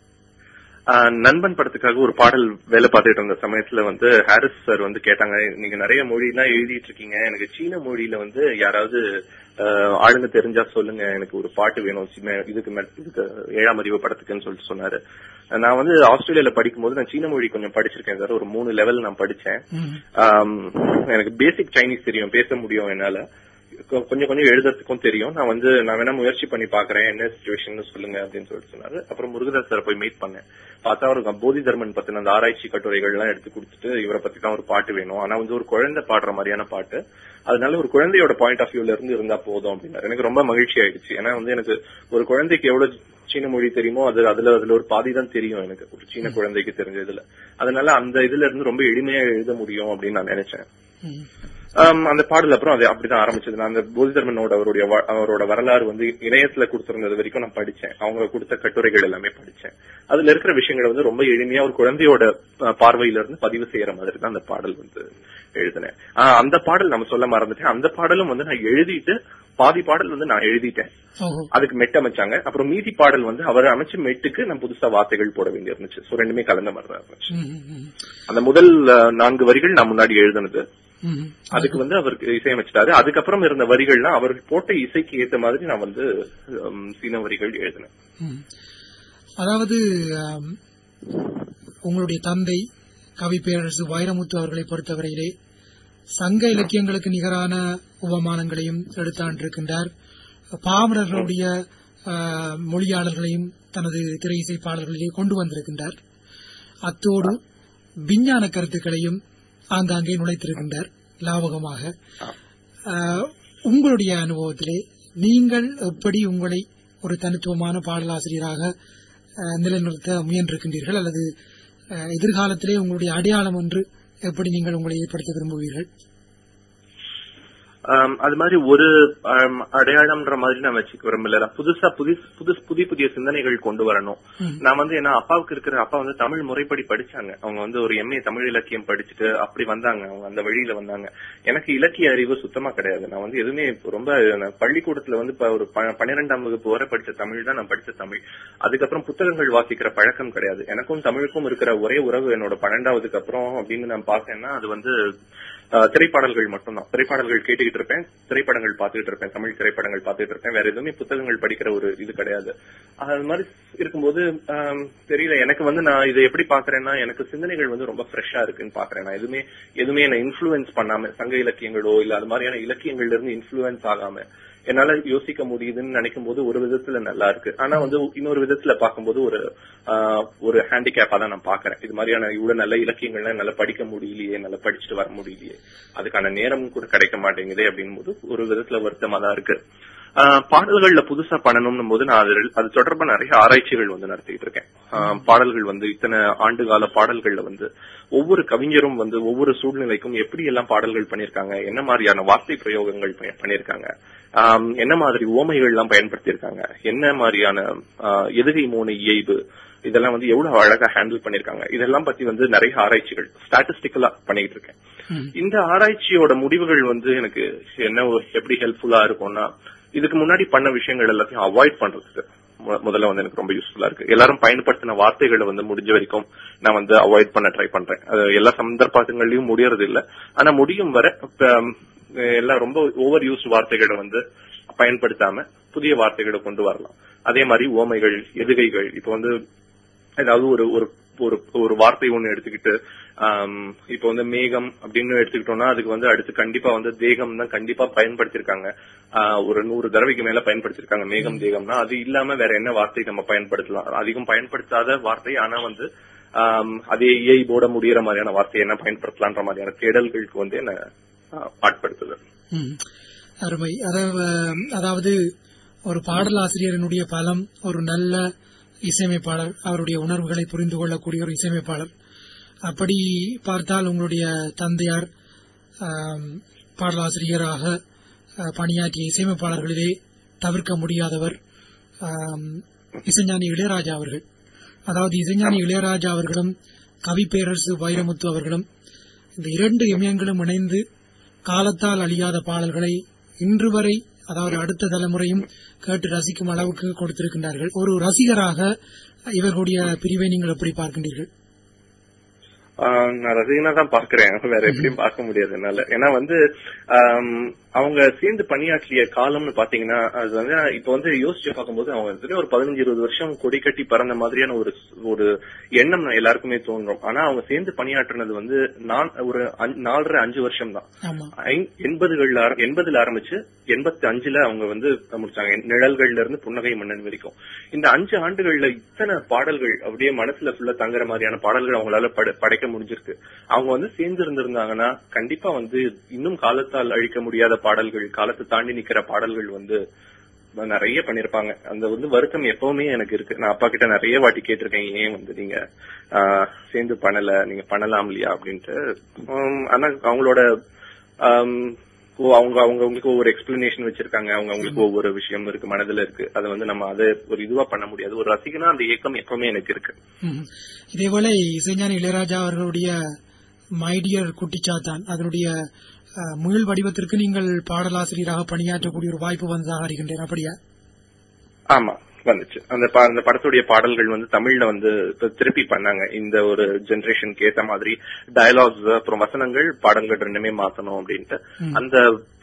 ஆஹ் நண்பன் படத்துக்காக ஒரு பாடல் வேலை பார்த்துட்டு இருந்த சமயத்துல வந்து ஹாரிஸ் சார் வந்து கேட்டாங்க நீங்க நிறைய மொழிலாம் எழுதிட்டு இருக்கீங்க எனக்கு சீன மொழியில வந்து யாராவது ஆஹ் ஆளுங்க தெரிஞ்சா சொல்லுங்க எனக்கு ஒரு பாட்டு வேணும் சீன- இதுக்கு மே- இதுக்கு ஏழாம் அறிவு படத்துக்குன்னு சொல்லிட்டு சொன்னாரு நான் வந்து ஆஸ்திரேலியால படிக்கும்போது நான் சீன மொழி கொஞ்சம் படிச்சிருக்கேன் சார் ஒரு மூணு லெவல் நான் படிச்சேன் ம், ஆம், எனக்கு பேசிக் சைனீஸ் தெரியும் பேச முடியும் என்னால கொ- கொஞ்சம் கொஞ்சம் எழுதுறதுக்கும் தெரியும் நான் வந்து நான் வேணா முயற்சி பண்ணி பாக்குறேன் என்ன சுச்சுவேஷன் சொல்லுங்க அப்படின்னு சொல்லிட்டு சொன்னாரு அப்புறம் முருகதாஸ் சார் போய் மீட் பண்ணேன் பார்த்தா அவருக்கு போதி தர்மன் பத்தின அந்த ஆராய்ச்சி கட்டுரைகள் எல்லாம் எடுத்து கொடுத்துட்டு இவரை பத்தி தான் ஒரு பாட்டு வேணும் ஆனா வந்து ஒரு குழந்தை பாடுற மாதிரியான பாட்டு அதனால ஒரு குழந்தையோட பாயிண்ட் ஆஃப் வியூல இருந்து இருந்தா போதும் அப்படின்னாரு எனக்கு ரொம்ப மகிழ்ச்சி ஆயிடுச்சு ஏன்னா வந்து எனக்கு ஒரு குழந்தைக்கு எவ்வளவு சீன மொழி தெரியுமோ அது அதுல அதுல ஒரு பாதி தான் தெரியும் எனக்கு ஒரு சீன குழந்தைக்கு தெரிஞ்சதுல அதனால அந்த இதுல இருந்து ரொம்ப எளிமையா எழுத முடியும் அப்படின்னு நான் நினைச்சேன் ம், ஆம், அந்த பாடல் அப்புறம் அது அப்படிதான் ஆரம்பிச்சது நான் அந்த போதிதர்மனோட அவருடைய வ- அவரோட வரலாறு வந்து இணையத்துல கொடுத்திருந்தது வரைக்கும் நான் படிச்சேன் அவங்க கொடுத்த கட்டுரைகள் எல்லாமே படிச்சேன் அதுல இருக்கிற விஷயங்களை வந்து ரொம்ப எளிமையா ஒரு குழந்தையோட அஹ், பார்வையில இருந்து பதிவு செய்யற மாதிரி தான் அந்த பாடல் வந்து எழுதினேன் ஆஹ், அந்த பாடல் நம்ம சொல்ல மறந்துட்டேன் அந்த பாடலும் வந்து நான் எழுதிட்டு பாதி பாடல் வந்து நான் எழுதிட்டேன் ஓஹோ அதுக்கு மெட் அமைச்சாங்க அப்புறம் மீதி பாடல் வந்து அவர் அமைச்ச மெட்டுக்கு நான் புதுசா வார்த்தைகள் போட வேண்டி இருந்துச்சு சோ ரெண்டுமே கலந்த மாதிரி தான் இருந்துச்சு ம், ம், ம், அந்த முதல் அஹ், நான்கு வரிகள் நான் முன்னாடி எழுதுனது ம். அதுக்கு வந்து அவருக்கு இசையமைச்சிட்டாரு அதுக்கப்புறம் இருந்த வரிகள்லாம் அவர் போட்ட இசைக்கு ஏத்த மாதிரி நான் வந்து ஹம், சீன வரிகள் எழுதினேன் ம். அதாவது ஆம், உங்களுடைய தந்தை கவி பேரரசு வைரமுத்து அவர்களை பொறுத்தவரையிலே சங்க இலக்கியங்களுக்கு நிகரான உபமானங்களையும் எடுத்தாண்டிருக்கின்றார் பாமரர்களுடைய ஆஹ், மொழியாளர்களையும் தனது திரை இசைப்பாளர்களிலே கொண்டு வந்திருக்கின்றார் அத்தோடு விஞ்ஞான கருத்துக்களையும் ஆங்காங்கே நுழைத்திருக்கின்றார் லாவகமாக ஆஹ், உங்களுடைய அனுபவத்திலே நீங்கள் எப்படி உங்களை ஒரு தனித்துவமான பாடலாசிரியராக ஆஹ், நிலைநிறுத்த முயன்றிருக்கின்றீர்கள் அல்லது ஆஹ், எதிர்காலத்திலே உங்களுடைய அடையாளம் ஒன்று எப்படி நீங்கள் உங்களை ஏற்படுத்த விரும்புவீர்கள் ஆம், அது மாதிரி ஒரு ஆம், அடையாளம்ன்ற மாதிரி நான் வச்சுக்க விரும்பல நான் புதுசா புது புது புதிய புதிய சிந்தனைகள் கொண்டு வரணும் ம். நான் வந்து என்ன அப்பாவுக்கு இருக்கிற அப்பா வந்து தமிழ் முறைப்படி படிச்சாங்க அவங்க வந்து ஒரு எம்ஏ தமிழ் இலக்கியம் படிச்சுட்டு அப்படி வந்தாங்க அவங்க அந்த வழியில வந்தாங்க எனக்கு இலக்கிய அறிவு சுத்தமா கிடையாது நான் வந்து எதுவுமே இப்ப ரொம்ப நான் பள்ளிக்கூடத்துல வந்து இப்ப ஒரு ப- பன்னிரெண்டாம் வகுப்பு வரை படிச்ச தமிழ் தான் நான் படிச்ச தமிழ் அதுக்கப்புறம் புத்தகங்கள் வாசிக்கிற பழக்கம் கிடையாது எனக்கும் தமிழுக்கும் இருக்கிற ஒரே உறவு என்னோட பன்னெண்டாவதுக்கு அப்புறம் அப்படின்னு நான் பார்த்தேன்னா அது வந்து ஆஹ், திரைப்பாடல்கள் மட்டும்தான் திரைப்பாடல்கள் கேட்டுக்கிட்டு இருப்பேன் திரைப்படங்கள் பார்த்துக்கிட்டு இருப்பேன் தமிழ் திரைப்படங்கள் பார்த்துட்டு இருப்பேன் வேற எதுவுமே புத்தகங்கள் படிக்கிற ஒரு இது கிடையாது அது மாதிரி இருக்கும்போது ஆம், தெரியல எனக்கு வந்து நான் இதை எப்படி பாக்குறேன்னா எனக்கு சிந்தனைகள் வந்து ரொம்ப ஃப்ரெஷ்ஷா இருக்குன்னு பாக்குறேன் நான் எதுவுமே எதுவுமே என்ன இன்ஃபுளுன்ஸ் பண்ணாம சங்க இலக்கியங்களோ இல்ல அது மாதிரியான இலக்கியங்கள்ல இருந்து இன்ஃபுளுன்ஸ் ஆகாம என்னால யோசிக்க முடியுதுன்னு நினைக்கும் போது ஒரு விதத்துல நல்லா இருக்கு ஆனா வந்து இன்னொரு விதத்துல பார்க்கும்போது ஒரு ஆஹ், ஒரு ஹேண்டிகேப்பா தான் நான் பாக்குறேன் இது மாதிரியான இவ்வளவு நல்ல இலக்கியங்கள்லாம் என்னால படிக்க முடியலையே என்னால படிச்சுட்டு வர முடியலையே அதுக்கான நேரம் கூட கிடைக்க மாட்டேங்குதே அப்படின் போது ஒரு விதத்துல வருத்தமா தான் இருக்கு ஆஹ், பாடல்கள்ல புதுசா பண்ணணும்னும் போது நான் அது அது தொடர்பா நிறைய ஆராய்ச்சிகள் வந்து நடத்திட்டு இருக்கேன் ஆஹ், பாடல்கள் வந்து இத்தனை ஆண்டு கால பாடல்கள்ல வந்து ஒவ்வொரு கவிஞரும் வந்து ஒவ்வொரு சூழ்நிலைக்கும் எப்படி எல்லாம் பாடல்கள் பண்ணிருக்காங்க என்ன மாதிரியான வார்த்தை பிரயோகங்கள் ப- பண்ணிருக்காங்க ஆம், என்ன மாதிரி ஓமைகள் எல்லாம் பயன்படுத்தியிருக்காங்க என்ன மாதிரியான ஆஹ், எதுகை மோனை இயைபு இதெல்லாம் வந்து எவ்வளவு அழகா ஹேண்டில் பண்ணிருக்காங்க இதெல்லாம் பத்தி வந்து நிறைய ஆராய்ச்சிகள் ஸ்டாட்டிஸ்டிக்கலா பண்ணிட்டு இருக்கேன் ம். இந்த ஆராய்ச்சியோட முடிவுகள் வந்து எனக்கு என்ன ஒரு- எப்படி ஹெல்ப்ஃபுல்லா இருக்கும்னா இதுக்கு முன்னாடி பண்ண விஷயங்கள் எல்லாத்தையும் அவாய்ட் பண்றதுக்கு மு- முதல்ல வந்து எனக்கு ரொம்ப யூஸ்ஃபுல்லா இருக்கு எல்லாரும் பயன்படுத்தின வார்த்தைகளை வந்து முடிஞ்ச வரைக்கும் நான் வந்து அவாய்ட் பண்ண ட்ரை பண்றேன் அது எல்லா சந்தர்ப்பங்கள்லயும் முடியறது இல்ல ஆனா முடியும் வரை இப்ப, ம், எல்லாம் ரொம்ப ஓவர் யூஸ் வார்த்தைகளை வந்து பயன்படுத்தாம புதிய வார்த்தைகளை கொண்டு வரலாம் அதே மாதிரி ஓமைகள் எதுகைகள் இப்ப வந்து ஏதாவது ஒரு ஒரு ஒரு ஒரு வார்த்தை ஒண்ணு எடுத்துக்கிட்டு ஆம், இப்ப வந்து மேகம் அப்படின்னு எடுத்துக்கிட்டோம்னா அதுக்கு வந்து அடுத்து கண்டிப்பா வந்து தேகம் தான் கண்டிப்பா பயன்படுத்திருக்காங்க ஆஹ், ஒரு நூறு தடவைக்கு மேல பயன்படுத்திருக்காங்க மேகம் தேகம்னா அது இல்லாம வேற என்ன வார்த்தை நம்ம பயன்படுத்தலாம் அதிகம் பயன்படுத்தாத வார்த்தை ஆனா வந்து ஆம், அதே இயை போட முடியற மாதிரியான வார்த்தையை என்ன பயன்படுத்தலான்ற மாதிரியான தேடல்களுக்கு வந்து என்ன ஆஹ், ஆட்படுத்துது ம். அருமை அதாவது- அதாவது ஒரு பாடலாசிரியரினுடைய பலம் ஒரு நல்ல இசையமைப்பாளர் அவருடைய உணர்வுகளை புரிந்து கொள்ளக்கூடிய ஒரு இசையமைப்பாளர் அப்படி பார்த்தால் உங்களுடைய தந்தையார் ஆம், பாடலாசிரியராக அஹ், பணியாற்றிய இசையமைப்பாளர்களிலே தவிர்க்க முடியாதவர் ஆம், இசைஞானி இளையராஜா அவர்கள் அதாவது இசைஞானி இளையராஜா அவர்களும் கவி பேரரசு வைரமுத்து அவர்களும் இந்த இரண்டு இமயங்களும் இணைந்து காலத்தால் அழியாத பாடல்களை இன்று வரை அதாவது அடுத்த தலைமுறையும் கேட்டு ரசிக்கும் அளவுக்கு கொடுத்திருக்கின்றார்கள் ஒரு ரசிகராக இவர்களுடைய பிரிவை நீங்கள் எப்படி பார்க்கின்றீர்கள் ஆஹ் நான் ரசிகனா தான் பாக்குறேன் வேற எப்படியும் பார்க்க முடியாது என்னால ஏன்னா வந்து ஆம், அவங்க சேர்ந்து பணியாற்றிய காலம்னு பாத்தீங்கன்னா அது வந்து இப்ப வந்து யோசிச்சு பார்க்கும்போது அவங்க கிட்ட ஒரு பதினஞ்சு இருபது வருஷம் கொடி கட்டி பறந்த மாதிரியான ஒரு ஒரு எண்ணம் நான் எல்லாருக்குமே தோன்றும் ஆனா அவங்க சேர்ந்து பணியாற்றினது வந்து நான் ஒரு அஞ்சு- நாலரை அஞ்சு வருஷம் தான் ஆமா ஐ- எண்பதுகள்ல ஆர- எண்பதுல ஆரம்பிச்சு எண்பத்தி அஞ்சுல அவங்க வந்து முடிச்சாங்க நிழல்கள்ல இருந்து புன்னகை மன்னன் வரைக்கும் இந்த அஞ்சு ஆண்டுகள்ல இத்தனை பாடல்கள் அப்படியே மனசுல ஃபுல்லா தங்குற மாதிரியான பாடல்கள் அவங்களால பட- படைக்க முடிஞ்சிருக்கு அவங்க வந்து சேர்ந்து இருந்திருந்தாங்கன்னா கண்டிப்பா வந்து இன்னும் காலத்தால் அழிக்க முடியாத பாடல்கள் காலத்தை தாண்டி நிக்கிற பாடல்கள் வந்து நிறைய பண்ணிருப்பாங்க அந்த வந்து வருத்தம் எப்பவுமே எனக்கு இருக்கு நான் அப்பா கிட்ட நிறைய வாட்டி கேட்டிருக்கேன் ஏன் வந்து நீங்க ஆஹ், சேர்ந்து பண்ணல நீங்க பண்ணலாம் இல்லையா அப்படின்ட்டு உம், ஆனா அவங்களோட ஆம், ஓ, அவங்க அவங்க அவங்களுக்கு ஒவ்வொரு எக்ஸ்பிளனேஷன் வச்சிருக்காங்க அவங்க அவங்களுக்கு ஒவ்வொரு விஷயம் இருக்கு மனதுல இருக்கு அதை வந்து நம்ம அதை ஒரு இதுவா பண்ண முடியாது ஒரு ரசிகனா அந்த ஏக்கம் எப்பவுமே எனக்கு இருக்கு ம். இதேபோல இசைஞானி இளையராஜா அவர்களுடைய மைடியர் குட்டிச்சாத்தான் அதனுடைய அஹ், மீள் வடிவத்திற்கு நீங்கள் பாடலாசிரியராக பணியாற்றக்கூடிய ஒரு வாய்ப்பு வந்ததாக அறிகின்றேன் அப்படியா ஆமா வந்துச்சு அந்த பா- அந்த படத்துடைய பாடல்கள் வந்து தமிழ்ல வந்து இப்ப திருப்பி பண்ணாங்க இந்த ஒரு ஜெனரேஷனுக்கு ஏத்த மாதிரி டயலாக்ஸ் அப்புறம் வசனங்கள் பாடல்கள் ரெண்டுமே மாத்தணும் அப்படின்ட்டு ம். அந்த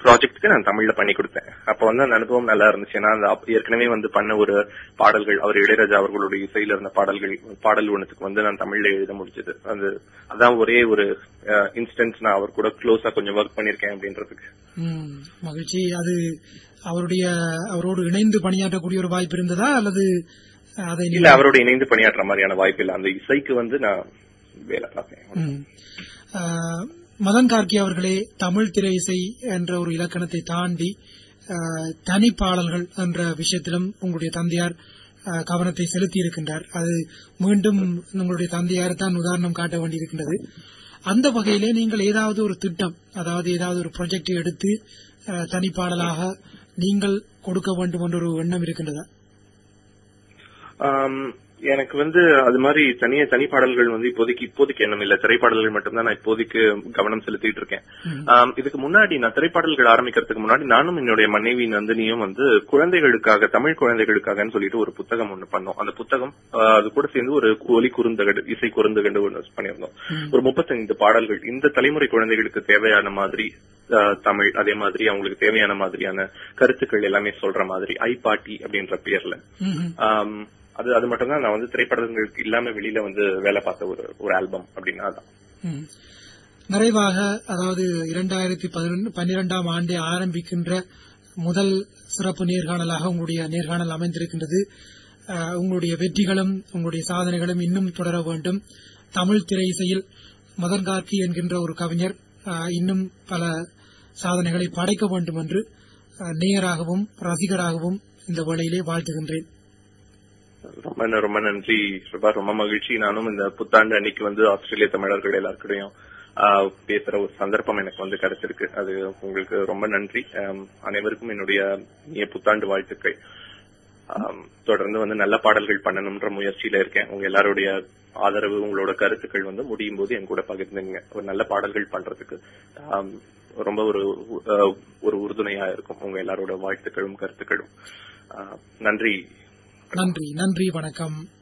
ப்ராஜெக்ட்டுக்கு நான் தமிழ்ல பண்ணி கொடுத்தேன் அப்ப வந்து அந்த அனுபவம் நல்லா இருந்துச்சு ஏன்னா அந்த அப்ப ஏற்கனவே வந்து பண்ண ஒரு பாடல்கள் அவர் இளையராஜா அவர்களுடைய இசையில இருந்த பாடல்கள் பாடல் ஒண்ணுத்துக்கு வந்து நான் தமிழ்ல எழுத முடிஞ்சது அது அதான் ஒரே ஒரு இன்ஸ்டன்ஸ் நான் அவர் கூட க்ளோஸா கொஞ்சம் ஒர்க் பண்ணிருக்கேன் அப்படின்றதுக்கு ம், மகிழ்ச்சி அது அவருடைய அவரோடு இணைந்து பணியாற்றக்கூடிய ஒரு வாய்ப்பு இருந்ததா அல்லது அதை நீங்க- இல்ல அவரோட இணைந்து பணியாற்ற மாதிரியான வாய்ப்பு இல்ல அந்த இசைக்கு வந்து நான் வேலை பார்த்தேன் ம். ஆ, மதன் கார்கி அவர்களே தமிழ் திரை இசை என்ற ஒரு இலக்கணத்தை தாண்டி ஆ, தனிப்பாடல்கள் என்ற விஷயத்திலும் உங்களுடைய தந்தையார் ஆ, கவனத்தை செலுத்தி இருக்கின்றார் அது மீண்டும் உங்களுடைய தந்தையார் தான் உதாரணம் காட்ட வேண்டியிருக்கின்றது அந்த வகையிலே நீங்கள் ஏதாவது ஒரு திட்டம் அதாவது ஏதாவது ஒரு ப்ராஜெக்ட் எடுத்து ஆ, தனிப்பாடலாக நீங்கள் கொடுக்க வேண்டும் என்ற ஒரு எண்ணம் இருக்கின்றதா ஆம், எனக்கு வந்து அது மாதிரி தனிய தனி பாடல்கள் வந்து இப்போதைக்கு இப்போதைக்கு எண்ணம் இல்ல திரைப்பாடல்கள் மட்டும்தான் நான் இப்போதைக்கு கவனம் செலுத்திட்டு இருக்கேன் ஆம், இதுக்கு முன்னாடி நான் திரைப்பாடல்கள் ஆரம்பிக்கிறதுக்கு முன்னாடி நானும் என்னுடைய மனைவி நந்தினியும் வந்து குழந்தைகளுக்காக தமிழ் குழந்தைகளுக்காகன்னு சொல்லிட்டு ஒரு புத்தகம் ஒண்ணு பண்ணோம் அந்த புத்தகம் ஆ, அது கூட சேர்ந்து ஒரு ஒலி குறுந்தகடு இசை குறுந்தகடு ஒண்ணு பண்ணியிருந்தோம் ஒரு முப்பத்தைந்து பாடல்கள் இந்த தலைமுறை குழந்தைகளுக்கு தேவையான மாதிரி ஆ, தமிழ் அதே மாதிரி அவங்களுக்கு தேவையான மாதிரியான கருத்துக்கள் எல்லாமே சொல்ற மாதிரி ஐ பாட்டி அப்படின்ற பேர்ல ம்ஹும். ஆம், அது அது மட்டும் தான் நான் வந்து திரைப்படங்களுக்கு இல்லாம வெளியில வந்து வேலை பார்த்த ஒரு ஒரு ஆல்பம் அப்படின்னா அதான் ம். நிறைவாக அதாவது இரண்டாயிரத்தி பன்னிரெண்டாம் ஆண்டை ஆரம்பிக்கின்ற முதல் சிறப்பு நேர்காணலாக உங்களுடைய நேர்காணல் அமைந்திருக்கின்றது அஹ், உங்களுடைய வெற்றிகளும் உங்களுடைய சாதனைகளும் இன்னும் தொடர வேண்டும் தமிழ் திரை இசையில் மதன் கார்கி என்கின்ற ஒரு கவிஞர் அஹ், இன்னும் பல சாதனைகளை படைக்க வேண்டும் என்று அஹ், நேயராகவும் ரசிகராகவும் இந்த வேளையிலே வாழ்த்துகின்றேன் ரொம்ப ந- ரொம்ப நன்றி சுபா ரொம்ப மகிழ்ச்சி நானும் இந்த புத்தாண்டு அன்னைக்கு வந்து ஆஸ்திரேலிய தமிழர்கள் எல்லாருக்கூடயும் ஆஹ், பேசுற ஒரு சந்தர்ப்பம் எனக்கு வந்து கிடைச்சிருக்கு அது உங்களுக்கு ரொம்ப நன்றி ஆம், அனைவருக்கும் என்னுடைய இனிய புத்தாண்டு வாழ்த்துக்கள் ஆம், தொடர்ந்து வந்து நல்ல பாடல்கள் பண்ணணும்ன்ற முயற்சியில இருக்கேன் உங்க எல்லாருடைய ஆதரவு உங்களோட கருத்துக்கள் வந்து முடியும் போது என் கூட பகிர்ந்துங்க ஒரு நல்ல பாடல்கள் பண்றதுக்கு ஆம், ரொம்ப ஒரு அஹ், ஒரு உறுதுணையா இருக்கும் உங்க எல்லாரோட வாழ்த்துக்களும் கருத்துக்களும் ஆஹ், நன்றி நன்றி நன்றி வணக்கம்